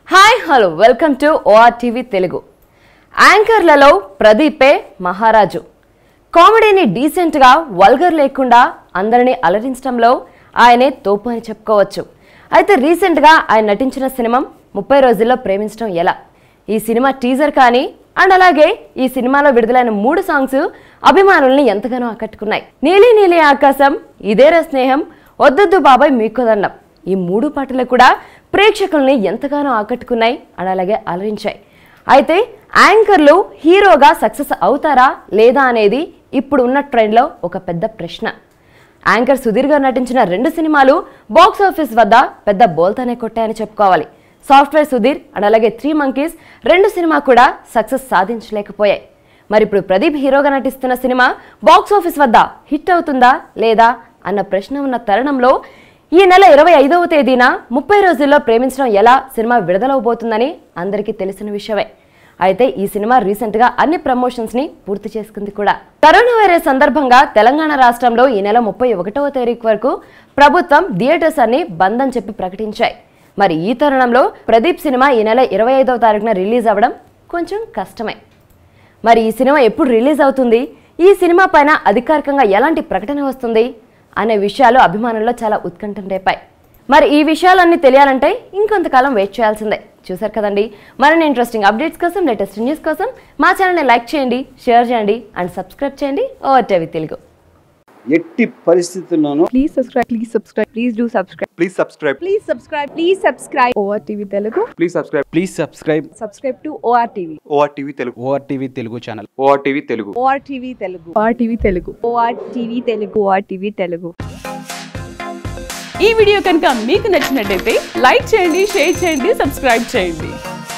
Hi hello welcome to OR TV Telugu యాంకర్లలో ప్రదీపే మహారాజు కామెడీని డీసెంట్గా వల్గర్ లేకుండా అందరినీ అలరించడంలో ఆయనే తోపు అని చెప్పుకోవచ్చు అయితే రీసెంట్గా ఆయన నటించిన సినిమా ముప్పై రోజుల్లో ప్రేమించడం ఎలా ఈ సినిమా టీజర్ కానీ అండ్ అలాగే ఈ సినిమాలో విడుదలైన మూడు సాంగ్స్ అభిమానుల్ని ఎంతగానో ఆకట్టుకున్నాయి నీలి నీలి ఆకాశం ఇదేరా స్నేహం వద్దొద్దు బాబాయ్ మీకోదన్నం ఈ మూడు పాటలు కూడా ప్రేక్షకుల్ని ఎంతగానో ఆకట్టుకున్నాయి అండ్ అలాగే అలరించాయి అయితే యాంకర్లు హీరోగా సక్సెస్ అవుతారా లేదా అనేది ఇప్పుడు ఉన్న ట్రెండ్లో ఒక పెద్ద ప్రశ్న యాంకర్ సుధీర్ గారు నటించిన రెండు సినిమాలు బాక్స్ ఆఫీస్ వద్ద పెద్ద బోల్తానే కొట్టాయని చెప్పుకోవాలి సాఫ్ట్వేర్ సుధీర్ అండ్ అలాగే త్రీ మంకీస్ రెండు సినిమా కూడా సక్సెస్ సాధించలేకపోయాయి మరి ఇప్పుడు ప్రదీప్ హీరోగా నటిస్తున్న సినిమా బాక్స్ ఆఫీస్ వద్ద హిట్ అవుతుందా లేదా అన్న ప్రశ్న ఉన్న తరుణంలో ఈ నెల ఇరవై ఐదవ తేదీన ముప్పై రోజుల్లో ప్రేమించడం ఎలా సినిమా విడుదలవబోతుందని అందరికీ తెలిసిన విషయమే అయితే ఈ సినిమా రీసెంట్ గా అన్ని ప్రమోషన్స్ ని పూర్తి చేసుకుంది కూడా కరోనా వైరస్ సందర్భంగా తెలంగాణ రాష్ట్రంలో ఈ నెల ముప్పై ఒకటవ తారీఖు వరకు ప్రభుత్వం థియేటర్స్ అన్ని బంద్ అని చెప్పి ప్రకటించాయి మరి ఈ తరుణంలో ప్రదీప్ సినిమా ఈ నెల ఇరవై ఐదవ తారీఖున రిలీజ్ అవ్వడం కొంచెం కష్టమే మరి ఈ సినిమా ఎప్పుడు రిలీజ్ అవుతుంది ఈ సినిమా పైన అధికారికంగా ఎలాంటి ప్రకటన వస్తుంది అనే విషయాలు అభిమానుల్లో చాలా ఉత్కంఠను రేపాయి మరి ఈ విషయాలన్నీ తెలియాలంటే ఇంకొంతకాలం వెయిట్ చేయాల్సిందే చూసారు కదండి మరిన్ని ఇంట్రెస్టింగ్ అప్డేట్స్ కోసం లేటెస్ట్ న్యూస్ కోసం మా ఛానల్ని లైక్ చేయండి షేర్ చేయండి అండ్ సబ్స్క్రైబ్ చేయండి ఓవర్ టీవీ తెలుగు ఎట్టి పరిస్థితుల్లోనూ Please subscribe. Please subscribe. Please do subscribe. Please subscribe. Please subscribe. Please subscribe. ORTV Telugu. Please subscribe. Please subscribe Subscribe to ORTV. ORTV Telugu. ORTV Telugu channel ORTV Telugu. ORTV Telugu. ORTV Telugu. ORTV Telugu. ORTV Telugu. ఈ video కనుక మీకు నచ్చినట్టయితే like చేయండి share చేయండి subscribe చేయండి